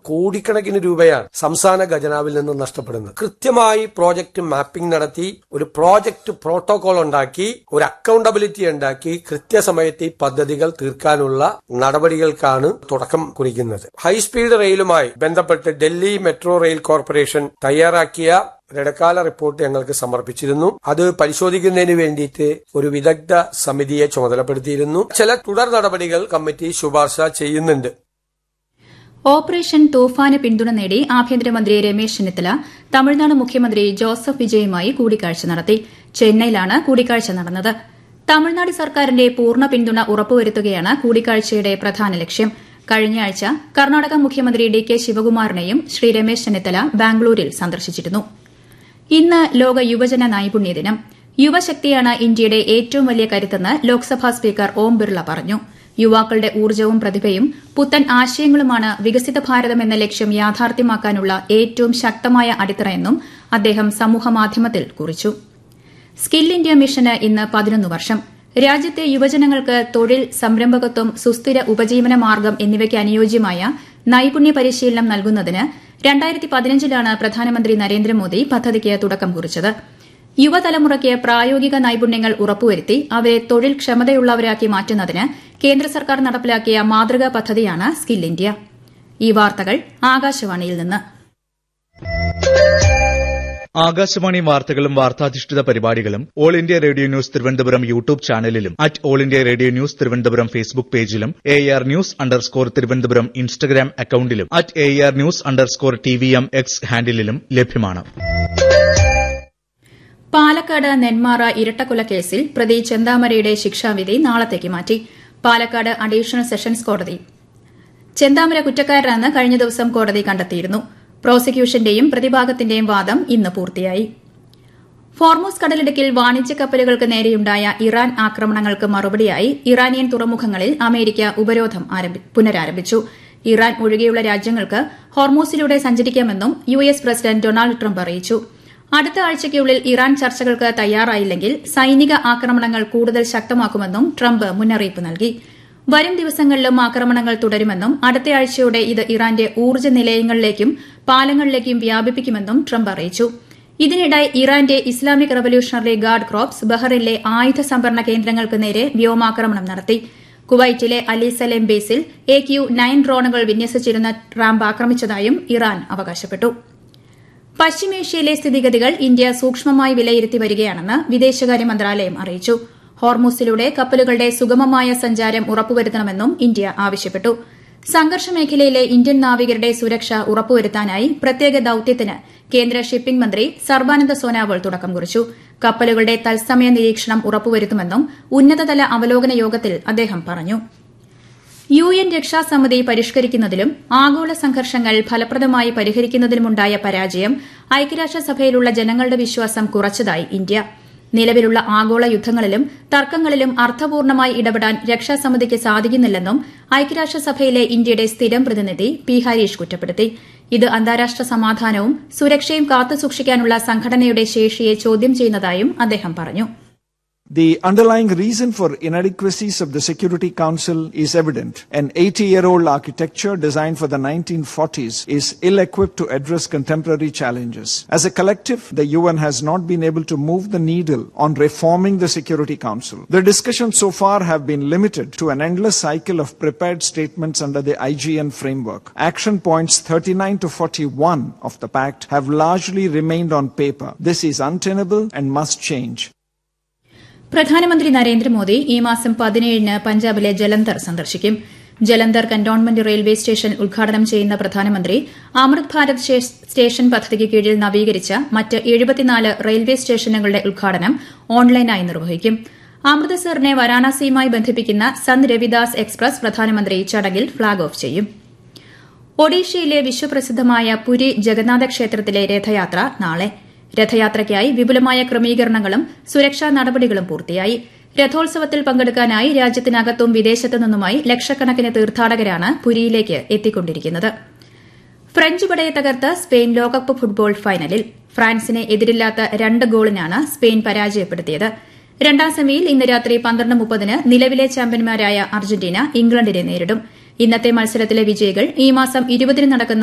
കോടിക്കണക്കിന് രൂപയാണ് സംസ്ഥാന ഖജനാവിൽ നിന്ന് നഷ്ടപ്പെടുന്നത് കൃത്യമായി പ്രോജക്റ്റ് മാപ്പിംഗ് നടത്തി ഒരു പ്രോജക്റ്റ് പ്രോട്ടോകോൾ ഉണ്ടാക്കി ഒരു അക്കൗണ്ടബിലിറ്റി ഉണ്ടാക്കി കൃത്യസമയത്ത് ഈ പദ്ധതികൾ തീർക്കാനുള്ള നടപടികൾക്കാണ് തുടക്കം കുറിക്കുന്നത് ഹൈസ്പീഡ് റെയിലുമായി ബന്ധപ്പെട്ട് ഡൽഹി മെട്രോ റെയിൽ കോർപ്പറേഷൻ തയ്യാറാക്കിയ ഇടക്കാല റിപ്പോർട്ട് ഞങ്ങൾക്ക് സമർപ്പിച്ചിരുന്നു അത് പരിശോധിക്കുന്നതിന് വേണ്ടിയിട്ട് ഒരു വിദഗ്ധ സമിതിയെ ചുമതലപ്പെടുത്തിയിരുന്നു ചില തുടർ നടപടികൾ കമ്മിറ്റി ശുപാർശ ചെയ്യുന്നുണ്ട് ഓപ്പറേഷൻ തൂഫാന് പിന്തുണ നേടി ആഭ്യന്തരമന്ത്രി രമേശ് ചെന്നിത്തല തമിഴ്നാട് മുഖ്യമന്ത്രി ജോസഫ് വിജയുമായി കൂടിക്കാഴ്ച നടത്തി ചെന്നൈയിലാണ് കൂടിക്കാഴ്ച നടന്നത് തമിഴ്നാട് സർക്കാരിന്റെ പൂർണ്ണ പിന്തുണ ഉറപ്പുവരുത്തുകയാണ് കൂടിക്കാഴ്ചയുടെ പ്രധാന ലക്ഷ്യം കഴിഞ്ഞയാഴ്ച കർണാടക മുഖ്യമന്ത്രി ഡി കെ ശിവകുമാറിനെയും ശ്രീ രമേശ് ചെന്നിത്തല ബാംഗ്ലൂരിൽ സന്ദർശിച്ചിരുന്നു ഇന്ന് ലോക യുവജന നൈപുണ്യ ദിനം യുവശക്തിയാണ് ഇന്ത്യയുടെ ഏറ്റവും വലിയ കരുത്തെന്ന് ലോക്സഭാ സ്പീക്കർ ഓം ബിർള പറഞ്ഞു യുവാക്കളുടെ ഊർജ്ജവും പ്രതിഭയും പുത്തൻ ആശയങ്ങളുമാണ് വികസിത ഭാരതം എന്ന ലക്ഷ്യം യാഥാർത്ഥ്യമാക്കാനുള്ള ഏറ്റവും ശക്തമായ അടിത്തറയെന്നും അദ്ദേഹം സമൂഹമാധ്യമത്തിൽ കുറിച്ചു സ്കിൽ ഇന്ത്യ മിഷന് ഇന്ന് പതിനൊന്ന് വർഷം രാജ്യത്തെ യുവജനങ്ങൾക്ക് തൊഴിൽ സംരംഭകത്വം സുസ്ഥിര ഉപജീവന മാർഗം എന്നിവയ്ക്ക് അനുയോജ്യമായ നൈപുണ്യ പരിശീലനം നൽകുന്നതിന് രണ്ടായിരത്തി പതിനഞ്ചിലാണ് പ്രധാനമന്ത്രി നരേന്ദ്രമോദി പദ്ധതിക്ക് തുടക്കം കുറിച്ചത് യുവതലമുറയ്ക്ക് പ്രായോഗിക നൈപുണ്യങ്ങൾ ഉറപ്പുവരുത്തി അവരെ തൊഴിൽ ക്ഷമതയുള്ളവരാക്കി മാറ്റുന്നതിന് കേന്ദ്ര സർക്കാർ നടപ്പിലാക്കിയ മാതൃകാ പദ്ധതിയാണ് സ്കിൽ ഇന്ത്യ ഈ വാർത്തകൾ ആകാശവാണിയിൽ നിന്ന് ആകാശവാണി വാർത്തകളും വാർത്താധിഷ്ഠിത പരിപാടികളും all India radio news Thiruvananthapuram YouTube ചാനലിലും at all India radio news Thiruvananthapuram Facebook പേജിലും A R news underscore Thiruvananthapuram Instagram അക്കൌണ്ടിലും at A R news underscore T V M X ഹാൻഡിലും ലഭ്യമാണ് പാലക്കാട് നെന്മാറ ഇരട്ടക്കൊലക്കേസിൽ പ്രതി ചെന്താമരയുടെ ശിക്ഷാവിധി നാളത്തേക്ക് മാറ്റി പാലക്കാട് അഡീഷണൽ സെഷൻസ് കോടതി ചെന്താമര കുറ്റക്കാരനെന്ന് കഴിഞ്ഞ ദിവസം കോടതി കണ്ടെത്തിയിരുന്നു പ്രോസിക്യൂഷന്റെയും പ്രതിഭാഗത്തിന്റെയും വാദം ഇന്ന് പൂർത്തിയായി ഫോർമോസ് കടലിടുക്കിൽ വാണിജ്യ കപ്പലുകൾക്ക് നേരെയുണ്ടായ ഇറാൻ ആക്രമണങ്ങൾക്ക് മറുപടിയായി ഇറാനിയൻ തുറമുഖങ്ങളിൽ അമേരിക്ക ഉപരോധം പുനരാരംഭിച്ചു ഇറാൻ ഒഴികെയുള്ള രാജ്യങ്ങൾക്ക് ഹോർമോസിലൂടെ സഞ്ചരിക്കാമെന്നും U S president Donald Trump അറിയിച്ചു അടുത്ത ആഴ്ചയ്ക്കുള്ളിൽ ഇറാൻ ചർച്ചകൾക്ക് തയ്യാറായില്ലെങ്കിൽ സൈനിക ആക്രമണങ്ങൾ കൂടുതൽ ശക്തമാക്കുമെന്നും ട്രംപ് മുന്നറിയിപ്പ് നൽകി വരും ദിവസങ്ങളിലും ആക്രമണങ്ങൾ തുടരുമെന്നും അടുത്തയാഴ്ചയോടെ ഇത് ഇറാന്റെ ഊർജ്ജ നിലയങ്ങളിലേക്കും പാലങ്ങളിലേക്കും വ്യാപിപ്പിക്കുമെന്നും ട്രംപ് അറിയിച്ചു ഇതിനിടെ ഇറാന്റെ ഇസ്ലാമിക് റവല്യൂഷണറി ഗാർഡ് ക്രോപ്സ് ബഹ്റിനിലെ ആയുധ സംഭരണ കേന്ദ്രങ്ങൾക്ക് നേരെ വ്യോമാക്രമണം നടത്തി കുവൈറ്റിലെ അലിസലേം ബേസിൽ എ ക്യു നയൻ ഡ്രോണുകൾ വിന്യസിച്ചിരുന്ന റാമ്പ് ആക്രമിച്ചതായും ഇറാൻ അവകാശപ്പെട്ടു പശ്ചിമേഷ്യയിലെ സ്ഥിതിഗതികൾ ഇന്ത്യ സൂക്ഷ്മമായി വിലയിരുത്തി വരികയാണെന്ന് വിദേശകാര്യ മന്ത്രാലയം അറിയിച്ചു ഹോർമൂസിലൂടെ കപ്പലുകളുടെ സുഗമമായ സഞ്ചാരം ഉറപ്പുവരുത്തണമെന്നും ഇന്ത്യ ആവശ്യപ്പെട്ടു സംഘർഷ മേഖലയിലെ ഇന്ത്യൻ നാവികരുടെ സുരക്ഷ ഉറപ്പുവരുത്താനായി പ്രത്യേക ദൌത്യത്തിന് കേന്ദ്ര ഷിപ്പിംഗ് മന്ത്രി സർബാനന്ദ സോനാവൾ തുടക്കം കുറിച്ചു കപ്പലുകളുടെ തത്സമയ നിരീക്ഷണം ഉറപ്പുവരുത്തുമെന്നും ഉന്നതതല അവലോകന യോഗത്തിൽ അദ്ദേഹം പറഞ്ഞു യു എൻ രക്ഷാസമിതി പരിഷ്കരിക്കുന്നതിലും ആഗോള സംഘർഷങ്ങൾ ഫലപ്രദമായി പരിഹരിക്കുന്നതിലുമുണ്ടായ പരാജയം ഐക്യരാഷ്ട്രസഭയിലുള്ള ജനങ്ങളുടെ വിശ്വാസം കുറച്ചതായി ഇന്ത്യ നിലവിലുള്ള ആഗോള യുദ്ധങ്ങളിലും തർക്കങ്ങളിലും അർത്ഥപൂർണമായി ഇടപെടാൻ രക്ഷാസമിതിക്ക് സാധിക്കുന്നില്ലെന്നും ഐക്യരാഷ്ട്രസഭയിലെ ഇന്ത്യയുടെ സ്ഥിരം പ്രതിനിധി പി ഹരീഷ് കുറ്റപ്പെടുത്തി ഇത് അന്താരാഷ്ട്ര സമാധാനവും സുരക്ഷയും കാത്തുസൂക്ഷിക്കാനുള്ള സംഘടനയുടെ ശേഷിയെ ചോദ്യം ചെയ്യുന്നതായും അദ്ദേഹം പറഞ്ഞു The underlying reason for inadequacies of the Security Council is evident. An 80-year-old architecture designed for the 1940s is ill-equipped to address contemporary challenges. As a collective, the UN has not been able to move the needle on reforming the Security Council. The discussions so far have been limited to an endless cycle of prepared statements under the IGN framework. Action points 39 to 41 of the pact have largely remained on paper. This is untenable and must change. പ്രധാനമന്ത്രി നരേന്ദ്രമോദി ഈ മാസം പതിനേഴിന് പഞ്ചാബിലെ ജലന്ധർ സന്ദർശിക്കും Jalandhar cantonment railway station ഉദ്ഘാടനം ചെയ്യുന്ന പ്രധാനമന്ത്രി അമൃത് Bharat station പദ്ധതിക്ക് കീഴിൽ നവീകരിച്ച മറ്റ് എഴുപത്തിനാല് റെയിൽവേ സ്റ്റേഷനുകളുടെ ഉദ്ഘാടനം ഓൺലൈനായി നിർവഹിക്കും അമൃത്സറിനെ വാരാണസിയുമായി ബന്ധിപ്പിക്കുന്ന സന്ത് രവിദാസ് എക്സ്പ്രസ് പ്രധാനമന്ത്രി ചടങ്ങിൽ ഫ്ളാഗ് ഓഫ് ചെയ്യും ഒഡീഷയിലെ വിശ്വപ്രസിദ്ധമായ പുരി ജഗന്നാഥ ക്ഷേത്രത്തിലെ രഥയാത്ര നാളെ രഥയാത്രയ്ക്കായി വിപുലമായ ക്രമീകരണങ്ങളും സുരക്ഷാ നടപടികളും പൂർത്തിയായി രഥോത്സവത്തിൽ പങ്കെടുക്കാനായി രാജ്യത്തിനകത്തും വിദേശത്തു നിന്നുമായി ലക്ഷക്കണക്കിന് തീർത്ഥാടകരാണ് പുരിയിലേക്ക് എത്തിക്കൊണ്ടിരിക്കുന്നത് ഫ്രഞ്ച് പടയെ തകർത്ത് സ്പെയിൻ ലോകകപ്പ് ഫുട്ബോൾ ഫൈനലിൽ ഫ്രാൻസിനെ എതിരില്ലാത്ത രണ്ട് ഗോളിനാണ് സ്പെയിൻ പരാജയപ്പെടുത്തിയത് രണ്ടാം സെമിയിൽ ഇന്ന് രാത്രി പന്ത്രണ്ട് മുപ്പതിന് നിലവിലെ ചാമ്പ്യന്മാരായ അർജന്റീന ഇംഗ്ലണ്ടിനെ നേരിടും ഇന്നത്തെ മത്സരത്തിലെ വിജയികൾ ഈ മാസം ഇരുപതിന് നടക്കുന്ന